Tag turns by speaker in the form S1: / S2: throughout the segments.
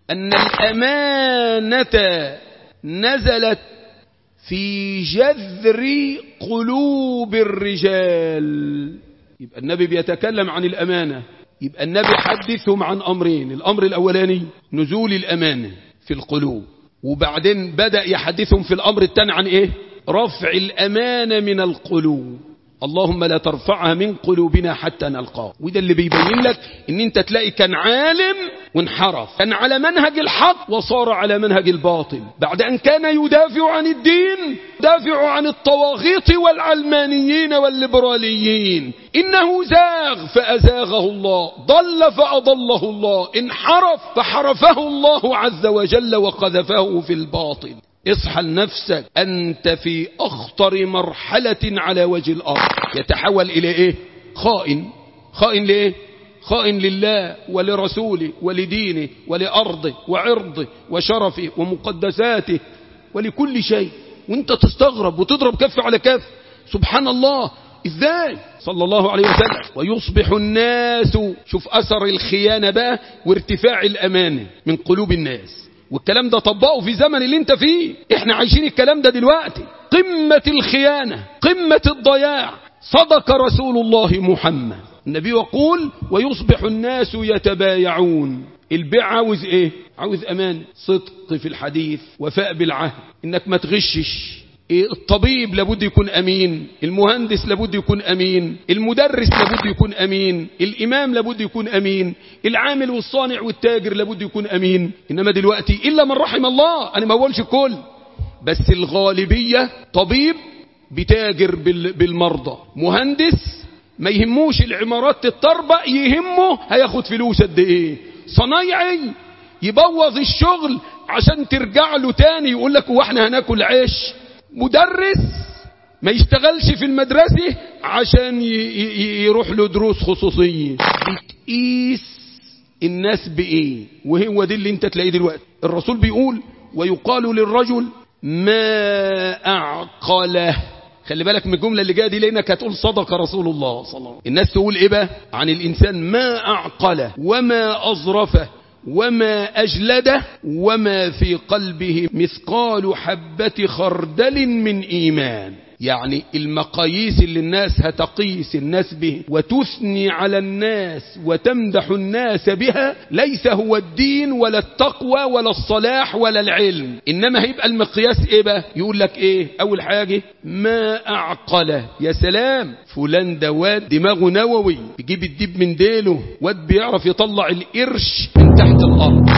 S1: أن الأمانة نزلت في جذر قلوب الرجال يبقى النبي بيتكلم عن الأمانة يبقى النبي حدثهم عن أمرين الأمر الأولاني نزول الأمانة في القلوب وبعدين بدأ يحدثهم في الأمر الثاني عن إيه رفع الأمانة من القلوب اللهم لا ترفعها من قلوبنا حتى نلقاه وده اللي بيبين لك ان انت تلاقي كان عالم وانحرف كان على منهج الحق وصار على منهج الباطل بعد ان كان يدافع عن الدين يدافع عن الطواغيط والعلمانيين والليبراليين انه زاغ فازاغه الله ضل فاضله الله انحرف فحرفه الله عز وجل وقذفه في الباطل اصحى لنفسك أنت في أخطر مرحلة على وجه الأرض يتحول إلى إيه خائن خائن لإيه خائن لله ولرسوله ولدينه ولأرضه وعرضه وشرفه ومقدساته ولكل شيء وانت تستغرب وتضرب كف على كف سبحان الله ازاي صلى الله عليه وسلم ويصبح الناس شوف أثر الخيانة بقى وارتفاع الأمانة من قلوب الناس والكلام ده طبقه في زمن اللي انت فيه احنا عايشين الكلام ده دلوقتي قمة الخيانة قمة الضياع صدق رسول الله محمد النبي يقول ويصبح الناس يتبايعون البيع عاوز ايه عاوز امان صدق في الحديث وفاء بالعهد انك ما تغشش الطبيب لابد يكون أمين المهندس لابد يكون أمين المدرس لابد يكون أمين الإمام لابد يكون أمين العامل والصانع والتاجر لابد يكون أمين إنما دلوقتي إلا من رحم الله أنا ما أقولش كل بس الغالبية طبيب بتاجر بالمرضى مهندس ما يهموش العمارات تتطربق يهمه هياخد فلوس قد ايه صنايعي يبوظ الشغل عشان ترجع له تاني يقول لك واحنا هناكل عيش مدرس ما يشتغلش في المدرسة عشان يروح له دروس خصوصية بتقيس الناس بإيه وهو دي اللي انت تلاقيه دلوقتي الرسول بيقول ويقال للرجل ما أعقله خلي بالك من الجملة اللي جايه دي لأنك هتقول صدق رسول الله صلى الله عليه وسلم الناس تقول إيه بقى عن الإنسان ما أعقله وما أظرفه وما أجلده وما في قلبه مثقال حبة خردل من إيمان يعني المقاييس اللي الناس هتقيس الناس به وتثني على الناس وتمدح الناس بها ليس هو الدين ولا التقوى ولا الصلاح ولا العلم إنما هيبقى المقياس إيه بقى يقول لك إيه أول حاجة ما أعقله يا سلام فلان ده واد دماغه نووي بيجيب الديب من ديله واد بيعرف يطلع القرش من تحت الأرض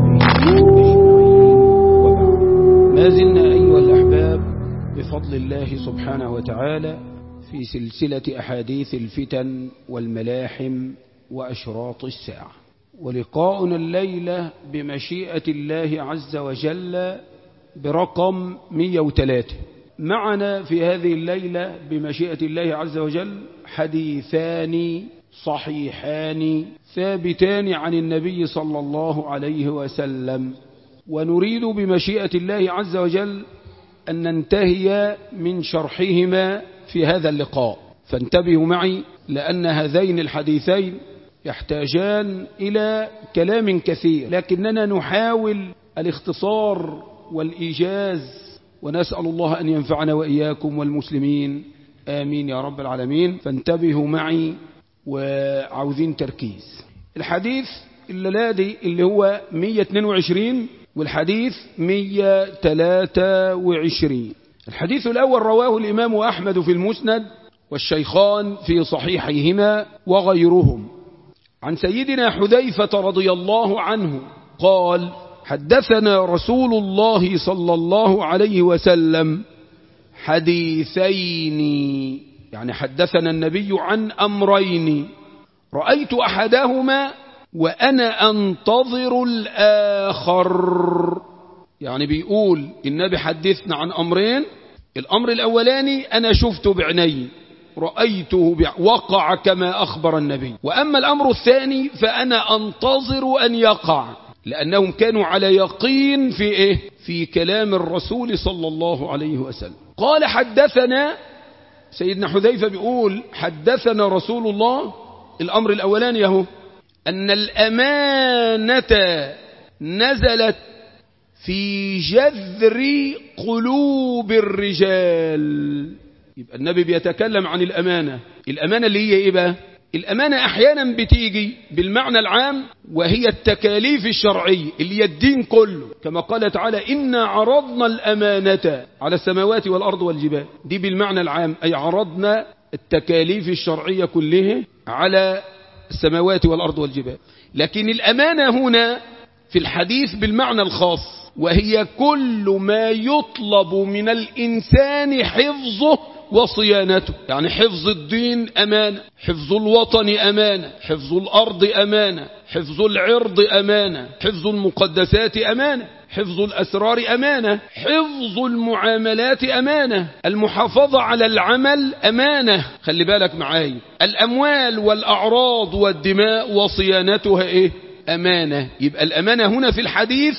S1: ما زلنا أيها الأحباب بفضل الله سبحانه وتعالى في سلسلة أحاديث الفتن والملاحم وأشراط الساعة ولقاؤنا الليلة بمشيئة الله عز وجل برقم 103 معنا في هذه الليلة بمشيئة الله عز وجل حديثان صحيحان ثابتان عن النبي صلى الله عليه وسلم ونريد بمشيئة الله عز وجل أن ننتهي من شرحهما في هذا اللقاء فانتبهوا معي لأن هذين الحديثين يحتاجان إلى كلام كثير لكننا نحاول الاختصار والإيجاز ونسأل الله أن ينفعنا وإياكم والمسلمين آمين يا رب العالمين فانتبهوا معي وعاوزين تركيز الحديث الليلادي اللي هو 122 والحديث 123 الحديث الأول رواه الإمام أحمد في المسند والشيخان في صحيحيهما وغيرهم عن سيدنا حذيفة رضي الله عنه قال حدثنا رسول الله صلى الله عليه وسلم حديثين يعني حدثنا النبي عن أمرين رأيت أحدهما وأنا أنتظر الآخر يعني بيقول النبي حدثنا عن أمرين الأمر الأولاني أنا شفته بعيني رأيته وقع كما أخبر النبي وأما الأمر الثاني فأنا أنتظر أن يقع لأنهم كانوا على يقين في إيه؟ في كلام الرسول صلى الله عليه وسلم قال حدثنا سيدنا حذيفة بيقول حدثنا رسول الله الأمر الأولاني يهو أن الأمانة نزلت في جذر قلوب الرجال يبقى النبي بيتكلم عن الأمانة الأمانة اللي هي إيه بقى الأمانة أحيانا بتيجي بالمعنى العام وهي التكاليف الشرعية اللي هي الدين كله كما قال تعالى إنا عرضنا الأمانة على السماوات والأرض والجبال دي بالمعنى العام أي عرضنا التكاليف الشرعية كلها على السماوات والأرض والجبال لكن الأمانة هنا في الحديث بالمعنى الخاص وهي كل ما يطلب من الإنسان حفظه وصيانته يعني حفظ الدين أمانة حفظ الوطن أمانة حفظ الأرض أمانة حفظ العرض أمانة حفظ المقدسات أمانة حفظ الأسرار أمانة حفظ المعاملات أمانة المحافظة على العمل أمانة خلي بالك معاي الأموال والأعراض والدماء وصيانتها إيه أمانة يبقى الأمانة هنا في الحديث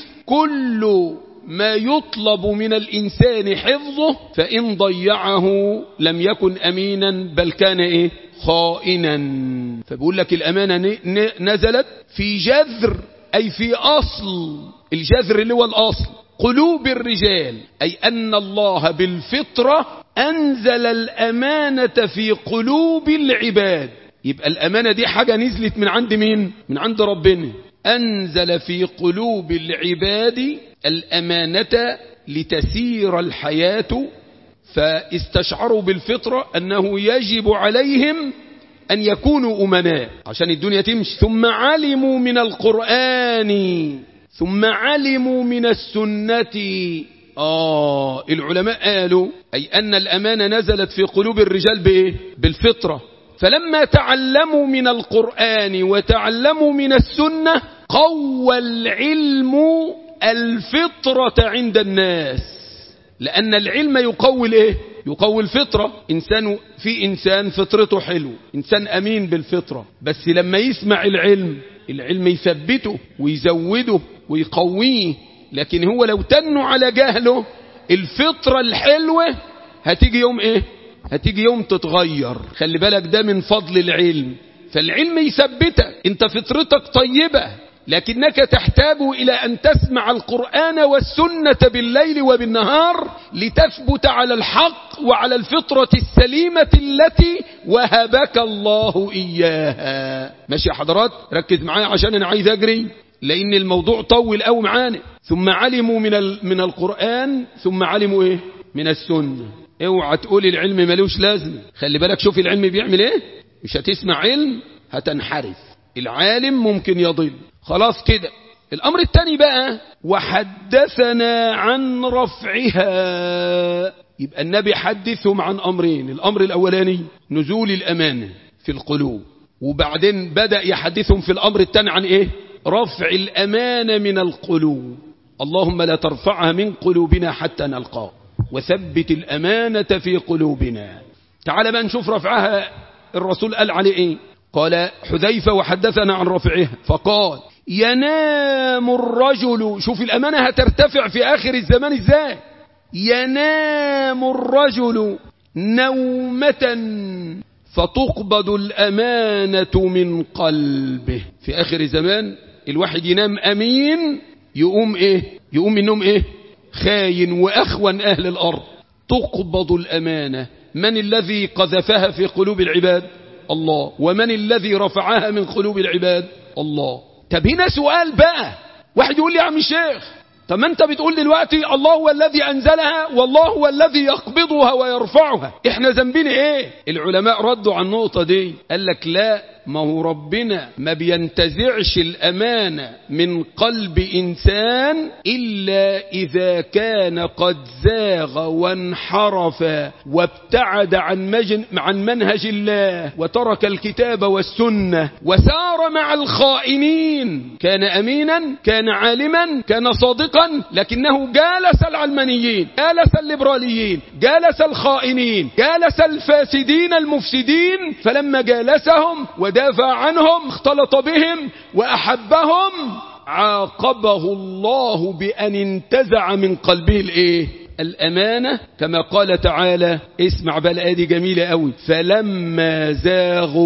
S1: كل ما يطلب من الإنسان حفظه فإن ضيعه لم يكن أمينا بل كان إيه خائنا فبقول لك الأمانة نزلت في جذر أي في أصل الجذر اللي هو الأصل قلوب الرجال أي أن الله بالفطرة أنزل الأمانة في قلوب العباد يبقى الأمانة دي حاجة نزلت من عند مين من عند ربنا أنزل في قلوب العباد الأمانة لتسير الحياة فاستشعروا بالفطرة أنه يجب عليهم أن يكونوا أمناء عشان الدنيا تمشي ثم علموا من القرآن ثم علموا من السنة آه العلماء قالوا أي أن الأمانة نزلت في قلوب الرجال بإيه؟ بالفطرة فلما تعلموا من القرآن وتعلموا من السنة قوى العلم الفطرة عند الناس لأن العلم يقوي الايه يقوي الفطرة إنسان في إنسان فطرته حلو إنسان أمين بالفطرة بس لما يسمع العلم العلم يثبته ويزوده ويقويه لكن هو لو تنوا على جهله الفطرة الحلوة هتيجي يوم ايه هتيجي يوم تتغير خلي بالك ده من فضل العلم فالعلم يثبتك انت فطرتك طيبة لكنك تحتاج إلى أن تسمع القرآن والسنة بالليل وبالنهار لتثبت على الحق وعلى الفطرة السليمة التي وهبك الله إياها ماشي يا حضرات ركز معايا عشان أنا عايز أجري لأن الموضوع طول أو معانا ثم علموا من, من القرآن ثم علموا إيه من السنة اوعى تقول العلم ملوش لازمه خلي بالك شوف العلم بيعمل ايه مش هتسمع علم هتنحرف العالم ممكن يضل خلاص كده الامر الثاني بقى وحدثنا عن رفعها يبقى النبي حدثهم عن امرين الامر الاولاني نزول الامانه في القلوب وبعدين بدأ يحدثهم في الامر الثاني عن ايه رفع الامانه من القلوب اللهم لا ترفعها من قلوبنا حتى نلقاه وثبت الأمانة في قلوبنا تعال بقى نشوف رفعها الرسول قال عليه ايه قال حذيفة وحدثنا عن رفعها فقال ينام الرجل شوف الأمانة هترتفع في آخر الزمان ازاي ينام الرجل نومة فتقبض الأمانة من قلبه في آخر الزمان الواحد ينام أمين يقوم ايه يقوم النوم ايه خاين وأخون أهل الأرض تقبض الأمانة من الذي قذفها في قلوب العباد الله ومن الذي رفعها من قلوب العباد الله طب هنا سؤال بقى واحد يقول لي يا عم الشيخ طب ما انت بتقول دلوقتي الله هو الذي انزلها والله هو الذي يقبضها ويرفعها احنا ذنبنا ايه العلماء ردوا على النقطة دي قال لك لا ما هو ربنا ما بينتزعش الأمانة من قلب إنسان إلا إذا كان قد زاغ وانحرف وابتعد عن, مجن عن منهج الله وترك الكتاب والسنة وسار مع الخائنين كان أمينا كان عالما كان صادقا لكنه جالس العلمانيين جالس الليبراليين جالس الخائنين جالس الفاسدين المفسدين فلما جالسهم ودافع عنهم اختلط بهم وأحبهم عاقبه الله بأن انتزع من قلبه الايه الأمانة كما قال تعالى اسمع بقى الآية دي جميلة قوي فلما زاغوا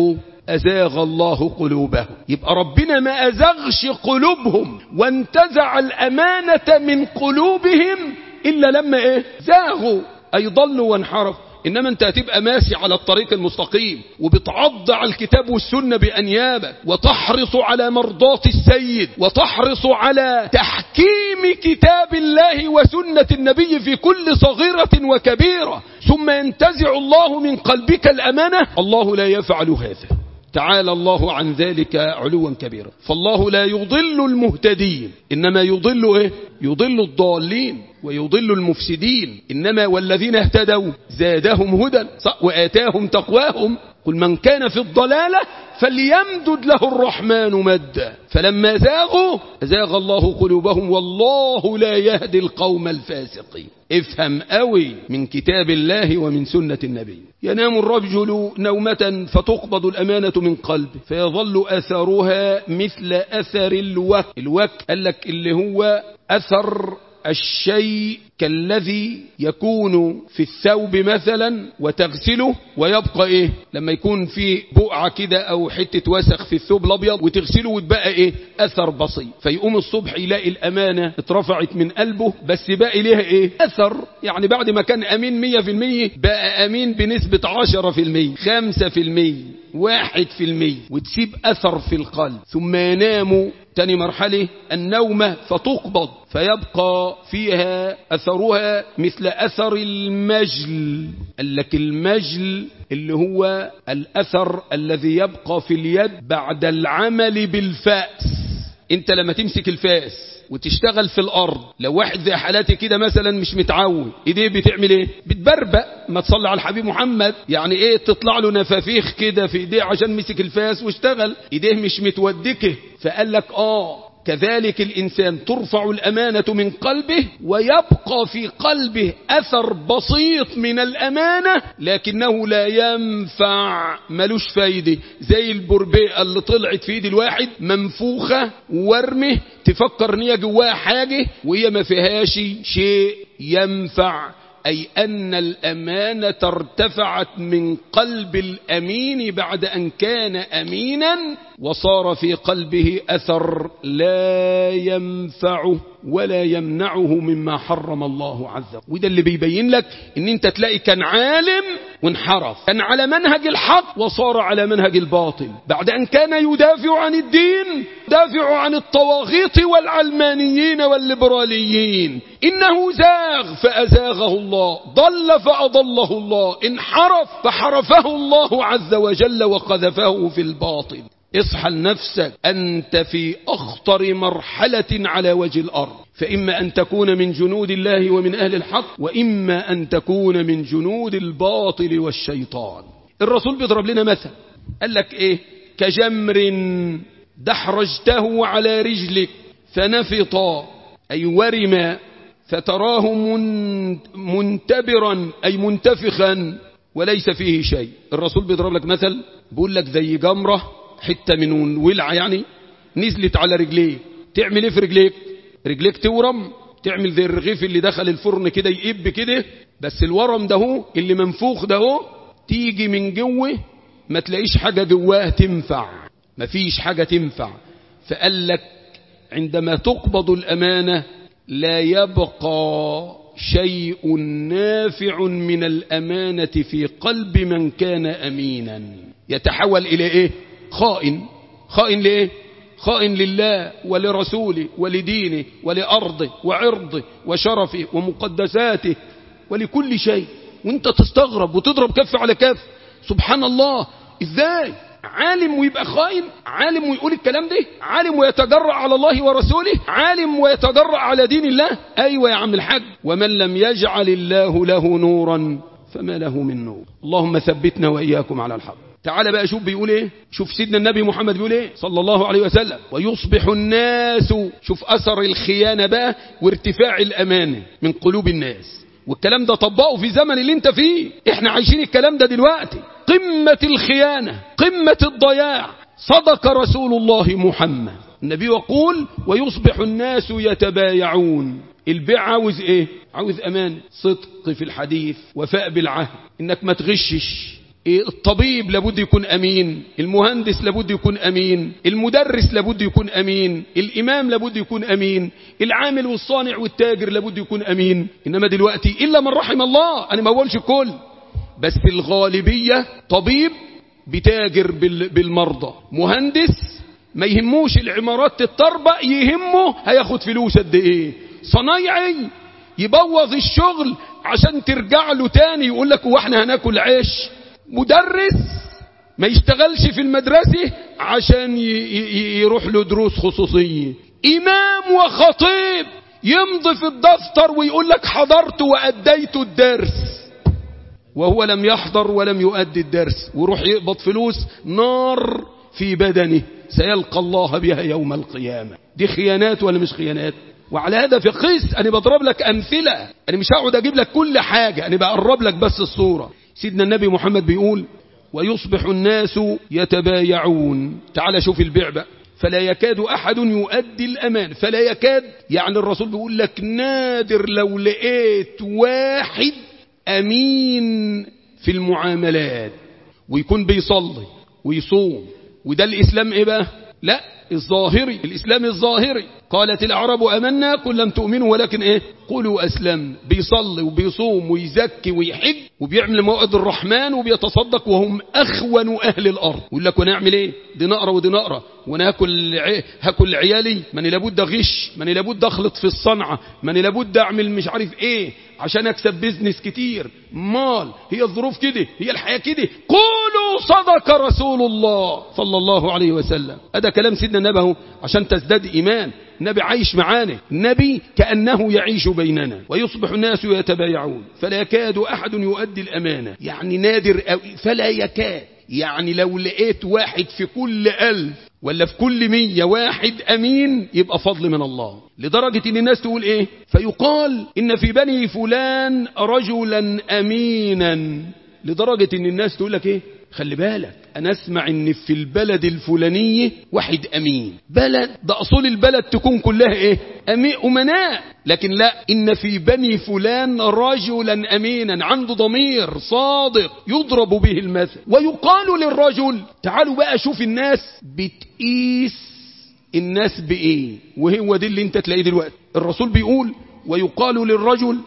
S1: أزاغ الله قلوبهم يبقى ربنا ما أزغش قلوبهم وانتزع الأمانة من قلوبهم إلا لما إيه زاغوا أي ضلوا وانحرفوا إنما أنت هتبقى ماشي على الطريق المستقيم وبتعض على الكتاب والسنة بأنيابك وتحرص على مرضاة السيد وتحرص على تحكيم كتاب الله وسنة النبي في كل صغيرة وكبيرة ثم ينتزع الله من قلبك الأمانة الله لا يفعل هذا تعالى الله عن ذلك علوا كبيرا فالله لا يضل المهتدين إنما يضل إيه؟ يضل الضالين ويضل المفسدين إنما والذين اهتدوا زادهم هدى وآتاهم تقواهم قل من كان في الضلالة فليمدد له الرحمن مدا فلما زاغوا زاغ الله قلوبهم والله لا يهدي القوم الفاسقين افهم قوي من كتاب الله ومن سنة النبي ينام الرجل نومة فتقبض الأمانة من قلبه فيظل أثرها مثل أثر الوك الوك قال لك اللي هو أثر الشيء كالذي يكون في الثوب مثلا وتغسله ويبقى ايه لما يكون في بقعة كده او حتة وسخ في الثوب الابيض وتغسله وتبقى ايه اثر بسيط فيقوم الصبح يلاقي الامانة اترفعت من قلبه بس باقي ليها ايه اثر يعني بعد ما كان امين مية في المية بقى امين بنسبة عشرة في المية خمسة في المية واحد في المية وتسيب اثر في القلب ثم ينام تاني مرحلة النومة فتقبض فيبقى فيها أثرها مثل أثر المجل قال لك المجل اللي هو الأثر الذي يبقى في اليد بعد العمل بالفأس انت لما تمسك الفاس وتشتغل في الارض لو واحد زي حالاتي كده مثلا مش متعود ايديه بتعمل ايه بتبربق ما تصلي على الحبيب محمد يعني ايه تطلع له نفافيخ كده في ايديه عشان مسك الفاس واشتغل ايديه مش متودكه فقال لك اه كذلك الإنسان ترفع الأمانة من قلبه ويبقى في قلبه أثر بسيط من الأمانة لكنه لا ينفع ملوش فايدة زي البربيئة اللي طلعت في ايد الواحد منفوخة ورمه تفكر ان هي جواها حاجة وهي ما فيهاش شيء ينفع أي أن الأمانة ارتفعت من قلب الأمين بعد أن كان أمينا وصار في قلبه أثر لا ينفعه ولا يمنعه مما حرم الله عز وجل وده اللي بيبين لك ان انت تلاقي كان عالم وانحرف كان على منهج الحق وصار على منهج الباطل بعد ان كان يدافع عن الدين يدافع عن الطواغيط والعلمانيين والليبراليين انه زاغ فازاغه الله ضل فاضله الله انحرف فحرفه الله عز وجل وقذفه في الباطل اصحى لنفسك أنت في أخطر مرحلة على وجه الأرض فإما أن تكون من جنود الله ومن أهل الحق وإما أن تكون من جنود الباطل والشيطان الرسول بيضرب لنا مثل قال لك إيه كجمر دحرجته على رجلك فنفط أي ورم فتراه منتبرا أي منتفخا وليس فيه شيء الرسول بيضرب لك مثل بيقول لك زي جمره حتة من ولعة يعني نزلت على رجليه تعمل ايه في رجليك رجليك تورم تعمل زي الرغيف اللي دخل الفرن كده يقب كده بس الورم ده هو اللي منفوخ ده هو تيجي من جوه ما تلاقيش حاجة جواه تنفع ما فيش حاجة تنفع فقال لك عندما تقبض الأمانة لا يبقى شيء نافع من الأمانة في قلب من كان أمينا يتحول إلى إيه خائن خائن ليه خائن لله ولرسوله ولدينه ولأرضه وعرضه وشرفه ومقدساته ولكل شيء وانت تستغرب وتضرب كف على كف سبحان الله ازاي عالم ويبقى خائن عالم ويقول الكلام ده عالم ويتجرأ على الله ورسوله عالم ويتجرأ على دين الله ايوه يا عم الحاج ومن لم يجعل الله له نورا فما له من نور اللهم ثبتنا وإياكم على الحق تعال بقى شوف بيقول ايه شوف سيدنا النبي محمد بيقول ايه صلى الله عليه وسلم ويصبح الناس شوف اثر الخيانة بقى وارتفاع الامانة من قلوب الناس والكلام ده طبقه في زمن اللي انت فيه احنا عايشين الكلام ده دلوقتي قمة الخيانة قمة الضياع صدق رسول الله محمد النبي يقول ويصبح الناس يتبايعون البيع عاوز ايه عاوز امان صدق في الحديث وفاء بالعهد انك ما تغشش الطبيب لابد يكون أمين المهندس لابد يكون أمين المدرس لابد يكون أمين الإمام لابد يكون أمين العامل والصانع والتاجر لابد يكون أمين إنما دلوقتي إلا من رحم الله أنا ما بقولش كل بس الغالبية طبيب بتاجر بالمرضى مهندس ما يهموش العمارات تتطربق يهمه هياخد فلوس قد ايه صنايعي يبوظ الشغل عشان ترجع له تاني يقول لك واحنا هناكل عيش مدرس ما يشتغلش في المدرسة عشان يروح له دروس خصوصية إمام وخطيب يمضي في الدفتر ويقول لك حضرت وأديت الدرس وهو لم يحضر ولم يؤدي الدرس ويروح يقبض فلوس نار في بدنه سيلقى الله بها يوم القيامة دي خيانات ولا مش خيانات وعلى هذا في قيس أنا بضرب لك أمثلة أنا مش هقعد أجيب لك كل حاجة أنا بقرب لك بس الصورة سيدنا النبي محمد بيقول ويصبح الناس يتبايعون تعال شوف البيع بقى فلا يكاد أحد يؤدي الأمان فلا يكاد يعني الرسول بيقول لك نادر لو لقيت واحد أمين في المعاملات ويكون بيصلي ويصوم وده الإسلام إيه بقى لا الظاهري الإسلام الظاهري قالت الأعراب أمنا كل لم تؤمنوا ولكن إيه قولوا أسلم بيصلي وبيصوم ويزكي ويحج وبيعمل موعد الرحمن وبيتصدق وهم أخون أهل الأرض يقول لك ونعمل إيه دي نقرة ودي نقرة وانا هاكل هاكل عيالي ماني لابد اغش ماني لابد اخلط في الصنعة ماني لابد اعمل مش عارف ايه عشان اكسب بيزنس كتير مال هي الظروف كده هي الحياة كده قولوا صدق رسول الله صلى الله عليه وسلم هذا كلام سيدنا النبي عشان تزداد ايمان النبي عايش معانا النبي كأنه يعيش بيننا ويصبح الناس يتبايعون فلا يكاد أحد يؤدي الأمانة يعني نادر فلا يكاد يعني لو لقيت واحد في كل ألف ولا في كل مية واحد أمين يبقى فضل من الله لدرجة ان الناس تقول ايه فيقال ان في بني فلان رجلا أمينا لدرجة ان الناس تقول لك ايه خلي بالك انا اسمع ان في البلد الفلانية واحد امين بلد ده اصول البلد تكون كلها ايه امين امناء لكن لا ان في بني فلان رجلا امينا عنده ضمير صادق يضرب به المثل ويقال للرجل تعالوا بقى شوف الناس بتقيس الناس بايه وهو دي اللي انت تلاقيه دلوقتي الرسول بيقول ويقال للرجل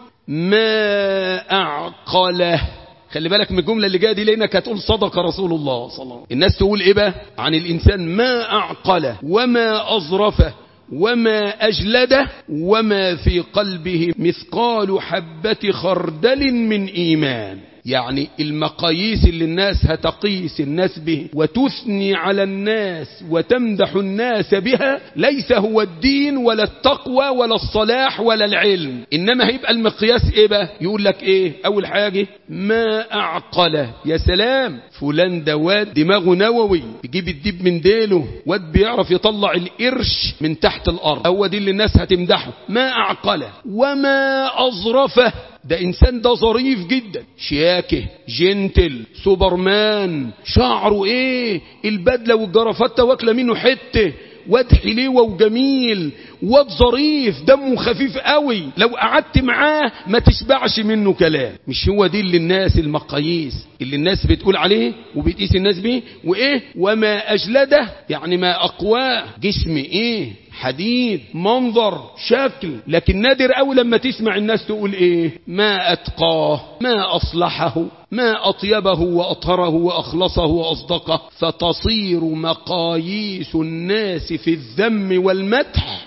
S1: ما اعقله خلي بالك من الجملة اللي جاية دي لانك هتقول صدق رسول الله صلى الله عليه وسلم الناس تقول ايه بقى عن الانسان ما اعقله وما اظرفه وما أجلده وما في قلبه مثقال حبة خردل من إيمان يعني المقاييس اللي الناس هتقيس الناس به وتثني على الناس وتمدح الناس بها ليس هو الدين ولا التقوى ولا الصلاح ولا العلم إنما هيبقى المقياس إيه بقى يقول لك إيه أول حاجة ما أعقله يا سلام فلان ده واد دماغه نووي بيجيب الديب من ديله واد بيعرف يطلع القرش من تحت الأرض هو دي اللي الناس هتمدحه ما أعقله وما أظرفه ده إنسان ده ظريف جدا شياكه جنتل سوبرمان شعره إيه البدلة والجرافته واكلة منه حتة واد حليوة وجميل واد ظريف دمه خفيف قوي لو قعدت معاه ما تشبعش منه كلام مش هو دي اللي الناس المقاييس اللي الناس بتقول عليه وبتقيس الناس بيه وايه وما اجلده يعني ما اقواه جسم ايه حديد منظر شكل لكن نادر قوي لما تسمع الناس تقول ايه ما اتقاه ما اصلحه ما اطيبه واطهره واخلصه واصدقه فتصير مقاييس الناس في الذم والمدح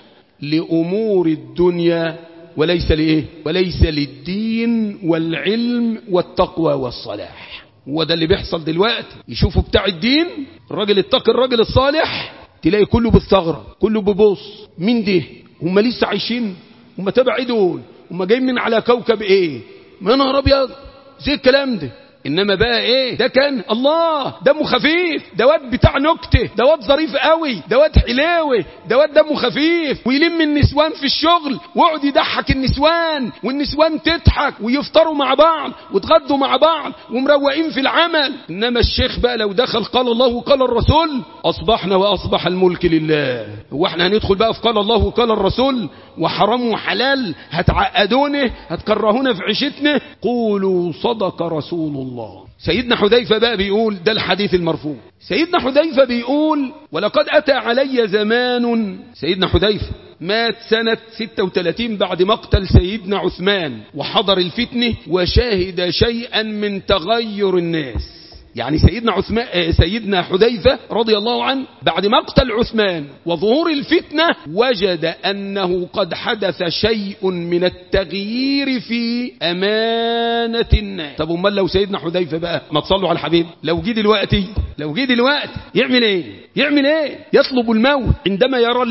S1: لامور الدنيا وليس لايه وليس للدين والعلم والتقوى والصلاح وده اللي بيحصل دلوقتي يشوفوا بتاع الدين الراجل التقي الراجل الصالح تلاقي كله بيستغرب كله بيبص مين ده هم لسه عايشين هم تبع ايه دول هم جايين من على كوكب ايه ما نهار ابيض زي الكلام ده انما بقى ايه ده كان الله دمه خفيف ده واد بتاع نكته ده واد ظريف قوي ده واد حلاوه ده واد دمه خفيف ويلم النسوان في الشغل ويقعد يضحك النسوان والنسوان تضحك ويفطروا مع بعض وتغدوا مع بعض ومروقين في العمل انما الشيخ بقى لو دخل قال الله وقال الرسول اصبحنا واصبح الملك لله هو احنا هندخل بقى في قال الله وقال الرسول وحرام وحلال هتعقدونه هتكرهونا في عيشتنا قولوا صدق رسول الله سيدنا حذيفة بقى بيقول ده الحديث المرفوع سيدنا حذيفة بيقول ولقد أتى علي زمان سيدنا حذيفة مات سنة 36 بعد مقتل سيدنا عثمان وحضر الفتنة وشاهد شيئا من تغير الناس يعني سيدنا عثمان سيدنا حذيفة رضي الله عنه بعد مقتل عثمان وظهور الفتنة وجد أنه قد حدث شيء من التغيير في أمانة الناس طب امال لو سيدنا حذيفة بقى ما تصلوا على الحبيب لو جه دلوقتي لو جه دلوقتي يعمل ايه يعمل ايه يطلب الموت عندما يرى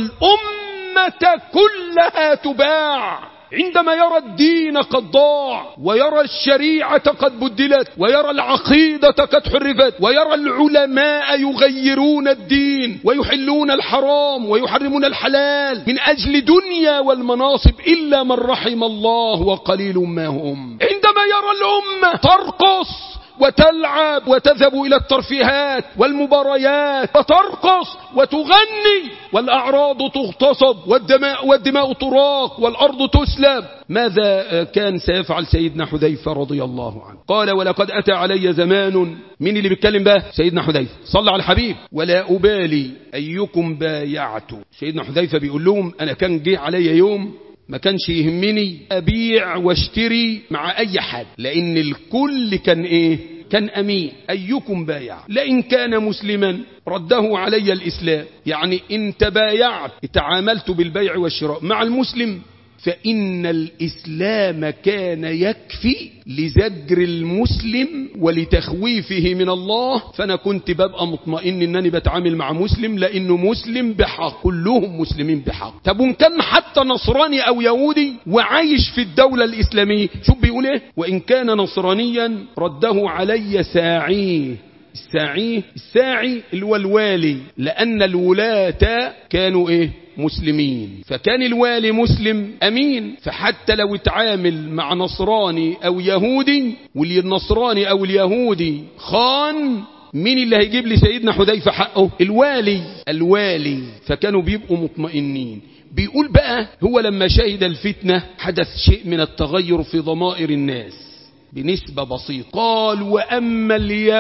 S1: الأمة كلها تباع عندما يرى الدين قد ضاع ويرى الشريعة قد بدلت ويرى العقيدة قد حرفت ويرى العلماء يغيرون الدين ويحلون الحرام ويحرمون الحلال من أجل دنيا والمناصب إلا من رحم الله وقليل ما هم عندما يرى الأمة ترقص وتلعب وتذهب إلى الترفيهات والمباريات وترقص وتغني والأعراض تغتصب والدماء, والدماء تراق والأرض تسلب ماذا كان سيفعل سيدنا حذيفة رضي الله عنه قال ولقد أتى علي زمان مين اللي بيتكلم بقى سيدنا حذيفة صلى على الحبيب ولا أبالي أيكم بايعت سيدنا حذيفة بيقول لهم أنا كان جه علي يوم ما كانش يهمني أبيع واشتري مع أي حد لأن الكل كان إيه كان أمين أيكم بايع لئن كان مسلما رده علي الإسلام يعني إن تبايعت تعاملت بالبيع والشراء مع المسلم فإن الإسلام كان يكفي لزجر المسلم ولتخويفه من الله فأنا كنت ببقى مطمئن أنني بتعامل مع مسلم لأنه مسلم بحق كلهم مسلمين بحق طب وإن كان حتى نصراني أو يهودي وعايش في الدولة الإسلامية شوف بيقول إيه وإن كان نصرانيا رده علي ساعيه الساعي الساعي اللي هو الوالي لأن الولاة كانوا إيه مسلمين فكان الوالي مسلم أمين فحتى لو اتعامل مع نصراني أو يهودي والنصراني أو اليهودي خان مين اللي هيجيب لي سيدنا حذيفة حقه الوالي الوالي فكانوا بيبقوا مطمئنين بيقول بقى هو لما شهد الفتنة حدث شيء من التغير في ضمائر الناس بنسبة بسيطة قال وأما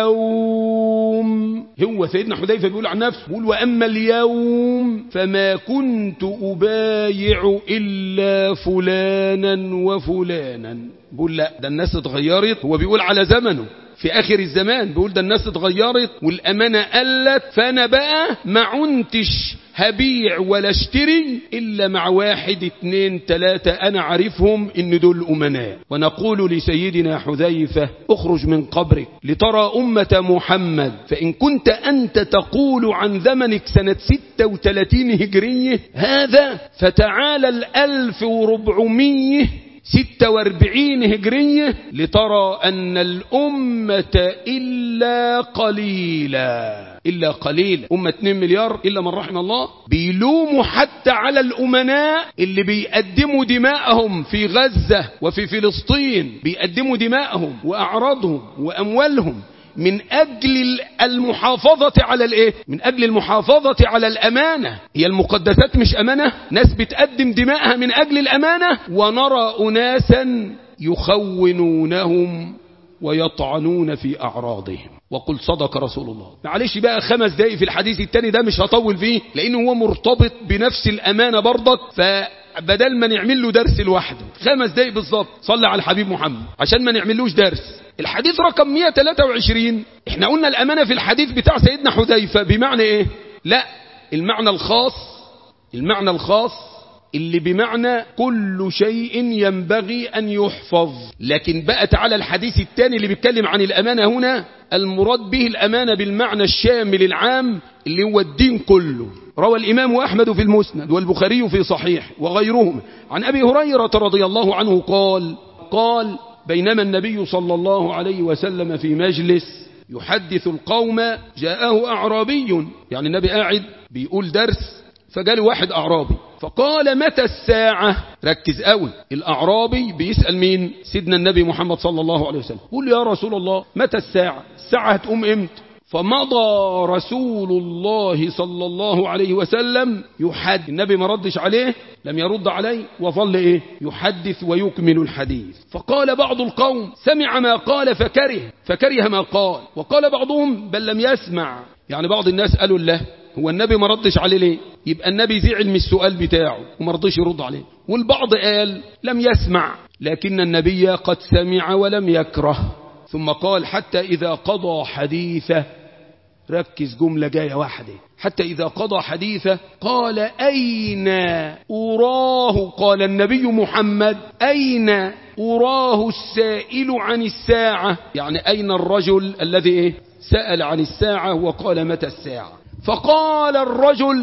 S1: اليوم هو سيدنا حذيفة بيقول عن نفسه بيقول وأما اليوم فما كنت أبايع إلا فلانا وفلانا بيقول لا ده الناس اتغيرت هو بيقول على زمنه في آخر الزمان بيقول ده الناس اتغيرت والأمانة قلت فأنا بقى ما عنتش هبيع ولا اشتري إلا مع واحد اتنين تلاتة أنا عارفهم إن دول أمناء ونقول لسيدنا حذيفة اخرج من قبرك لترى أمة محمد فإن كنت أنت تقول عن زمنك سنة 36 هجرية هذا فتعالى الألف وربعمية ستة واربعين هجرية لترى أن الأمة إلا قليلا إلا قليلا أمة 2 مليار إلا من رحم الله بيلوموا حتى على الأمناء اللي بيقدموا دماءهم في غزة وفي فلسطين بيقدموا دماءهم وأعراضهم وأموالهم من أجل المحافظة على الإيه؟ من أجل المحافظة على الأمانة هي المقدسات مش أمانة ناس بتقدم دماءها من أجل الأمانة ونرى أناسا يخونونهم ويطعنون في أعراضهم وقل صدق رسول الله معلش بقى خمس دقايق في الحديث التاني ده مش هطول فيه لأنه هو مرتبط بنفس الأمانة برضك فبدل ما نعمل له درس لوحده خمس دقايق بالظبط صلى على الحبيب محمد عشان ما نعملوش درس الحديث رقم 123 احنا قلنا الأمانة في الحديث بتاع سيدنا حذيفة بمعنى ايه لا المعنى الخاص المعنى الخاص اللي بمعنى كل شيء ينبغي أن يحفظ لكن بقى تعالى الحديث الثاني اللي بيتكلم عن الأمانة هنا المراد به الأمانة بالمعنى الشامل العام اللي هو الدين كله روى الإمام أحمد في المسند والبخاري في صحيح وغيرهما عن أبي هريرة رضي الله عنه قال قال بينما النبي صلى الله عليه وسلم في مجلس يحدث القوم جاءه أعرابي يعني النبي قاعد بيقول درس فجاله واحد أعرابي فقال متى الساعة ركز قوي الأعرابي بيسأل مين سيدنا النبي محمد صلى الله عليه وسلم قول يا رسول الله متى الساعة الساعة هتقوم امتى فمضى رسول الله صلى الله عليه وسلم يحدث النبي ما ردش عليه لم يرد عليه وظل إيه يحدث ويكمل الحديث فقال بعض القوم سمع ما قال فكره فكره ما قال وقال بعضهم بل لم يسمع يعني بعض الناس قالوا له هو النبي ما ردش عليه ليه يبقى النبي زعل من السؤال بتاعه وما رضيش يرد عليه والبعض قال لم يسمع لكن النبي قد سمع ولم يكره ثم قال حتى إذا قضى حديثه ركز جملة جاية واحدة حتى إذا قضى حديثه قال أين أراه قال النبي محمد أين أراه السائل عن الساعة يعني أين الرجل الذي إيه؟ سأل عن الساعة وقال متى الساعة فقال الرجل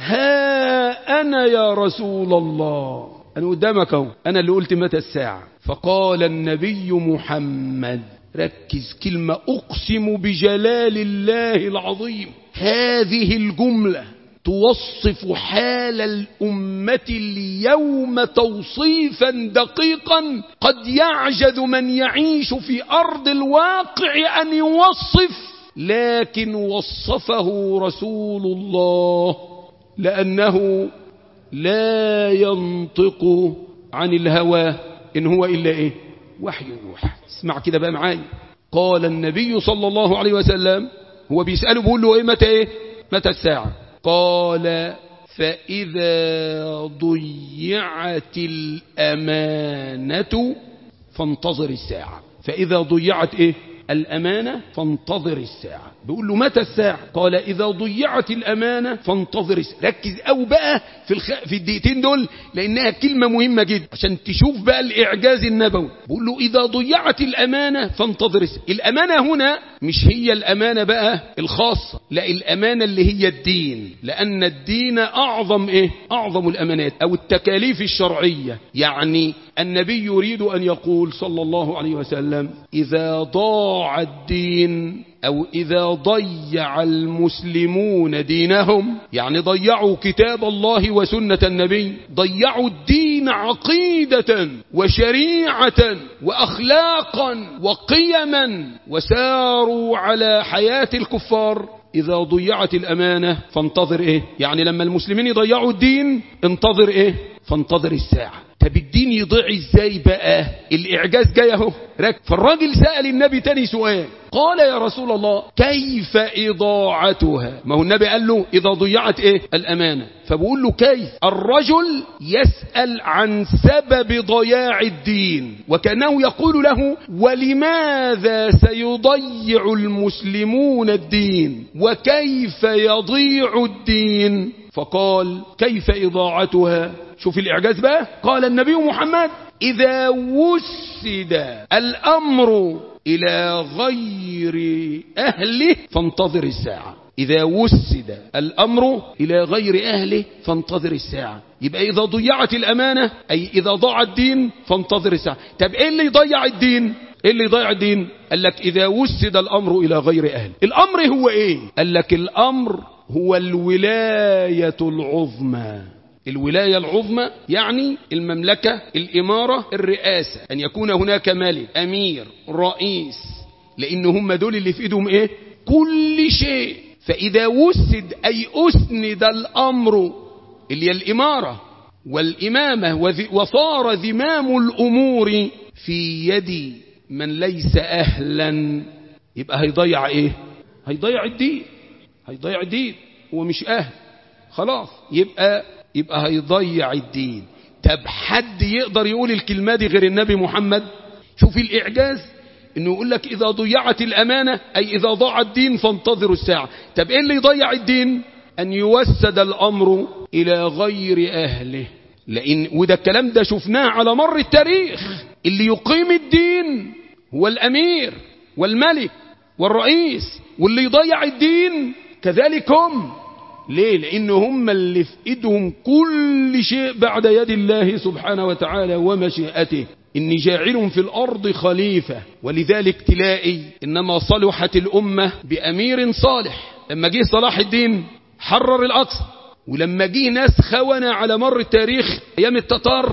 S1: ها أنا يا رسول الله أنا قدامك أهو أنا اللي قلت متى الساعة فقال النبي محمد ركز كلمة أقسم بجلال الله العظيم هذه الجملة توصف حال الأمة اليوم توصيفا دقيقا قد يعجز من يعيش في أرض الواقع أن يوصف لكن وصفه رسول الله لأنه لا ينطق عن الهوى إن هو إلا إيه وحي يوحى اسمع كده بقى معايا قال النبي صلى الله عليه وسلم هو بيسأله بيقول له إيه متى إيه متى الساعة قال فإذا ضيعت الأمانة فانتظر الساعة فإذا ضيعت إيه الأمانة فانتظر الساعة بيقول له متى الساعة قال إذا ضيعت الأمانة فانتظر الساعة ركز أو بقى في, الخ... في الدقيقتين دول لأنها كلمة مهمة جدا عشان تشوف بقى الإعجاز النبوي بيقول له إذا ضيعت الأمانة فانتظر الساعة الأمانة هنا مش هي الأمانة بقى الخاصة لا الأمانة اللي هي الدين لأن الدين أعظم إيه أعظم الأمانات أو التكاليف الشرعية يعني النبي يريد أن يقول صلى الله عليه وسلم إذا ضاع الدين أو إذا ضيع المسلمون دينهم يعني ضيعوا كتاب الله وسنة النبي ضيعوا الدين عقيدة وشريعة وأخلاقا وقيما وساروا على حياة الكفار إذا ضيعت الأمانة فانتظر إيه يعني لما المسلمين يضيعوا الدين انتظر إيه فانتظر الساعة طب الدين يضيع ازاي بقى الاعجاز جاي اهو رك فالراجل سأل النبي تاني سؤال قال يا رسول الله كيف اضاعتها ما هو النبي قال له اذا ضيعت ايه الامانة فبقول له كيف الرجل يسأل عن سبب ضياع الدين وكأنه يقول له ولماذا سيضيع المسلمون الدين وكيف يضيع الدين فقال كيف إضاعتها شوف الإعجاز بقى قال النبي محمد إذا وسد الأمر إلى غير أهله فانتظر الساعة إذا وسد الأمر إلى غير أهله فانتظر الساعة يبقى إذا ضيعت الأمانة أي إذا ضاع الدين فانتظر الساعة طب إيه اللي يضيع الدين إيه اللي يضيع الدين قال لك إذا وسد الأمر إلى غير أهله الأمر هو إيه قال لك الأمر هو الولاية العظمى الولاية العظمى يعني المملكة الإمارة الرئاسة أن يكون هناك ملك أمير رئيس لأن هم دول اللي في إيدهم إيه كل شيء فإذا وسد أي أسند الأمر اللي هي الإمارة والإمامة وصار ذمام الأمور في يد من ليس أهلا يبقى هيضيع إيه هيضيع الدين هيضيع الدين هو مش أهل خلاص يبقى يبقى هيضيع الدين طب حد يقدر يقول الكلمة دي غير النبي محمد شوف الإعجاز انه يقول لك اذا ضيعت الامانة اي اذا ضاع الدين فانتظروا الساعة طب ايه اللي يضيع الدين ان يوسد الامر الى غير اهله لان وده الكلام ده شفناه على مر التاريخ اللي يقيم الدين هو الامير والملك والرئيس واللي يضيع الدين كذلك هم ليه لان هم اللي في ايدهم كل شيء بعد يد الله سبحانه وتعالى ومشيئته إني جاعل في الأرض خليفة ولذلك تلاقي إنما صلحت الأمة بأمير صالح لما جه صلاح الدين حرر الأقصى ولما جه ناس خونة على مر التاريخ أيام التتار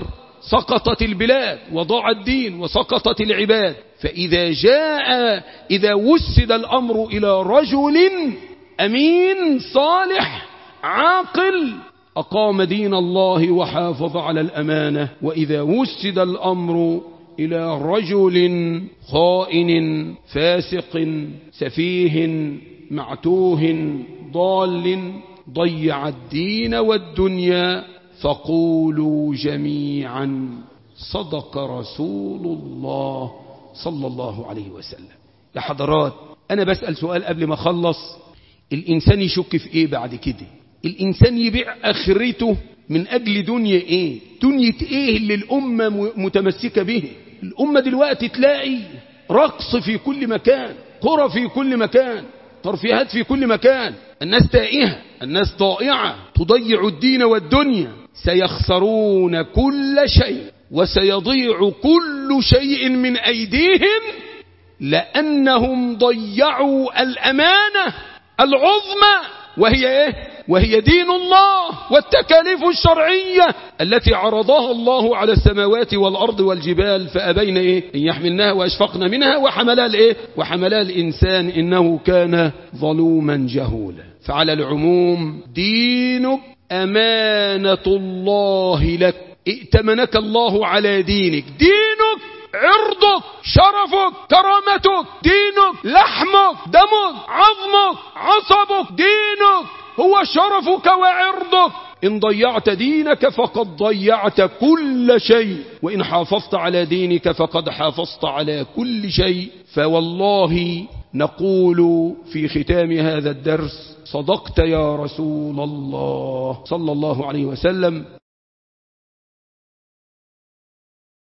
S1: سقطت البلاد وضاع الدين وسقطت العباد فإذا جاء إذا وسد الأمر إلى رجل أمين صالح عاقل أقام دين الله وحافظ على الأمانة وإذا وسد الأمر إلى رجل خائن فاسق سفيه معتوه ضال ضيع الدين والدنيا فقولوا جميعا صدق رسول الله صلى الله عليه وسلم يا حضرات أنا بسأل سؤال قبل ما أخلص الإنسان يشك في إيه بعد كده الإنسان يبيع آخرته من أجل دنيا إيه دنيا إيه اللي الأمة متمسكة به الأمة دلوقتي تلاقي رقص في كل مكان قرى في كل مكان ترفيهات في كل مكان الناس تائهة الناس طائعة تضيع الدين والدنيا سيخسرون كل شيء وسيضيع كل شيء من أيديهم لأنهم ضيعوا الأمانة العظمى وهي إيه؟ وهي دين الله والتكاليف الشرعية التي عرضها الله على السماوات والأرض والجبال فأبين إيه؟ إن يحملناها وأشفقنا منها وحملها الإيه؟ وحملها الإنسان إنه كان ظلوما جهولا فعلى العموم دينك أمانة الله لك ائتمنك الله على دينك دينك عرضك شرفك كرامتك دينك لحمك دمك عظمك عصبك دينك هو شرفك وعرضك إن ضيعت دينك فقد ضيعت كل شيء وإن حافظت على دينك فقد حافظت على كل شيء فوالله نقول في ختام هذا الدرس صدقت يا رسول الله صلى الله عليه وسلم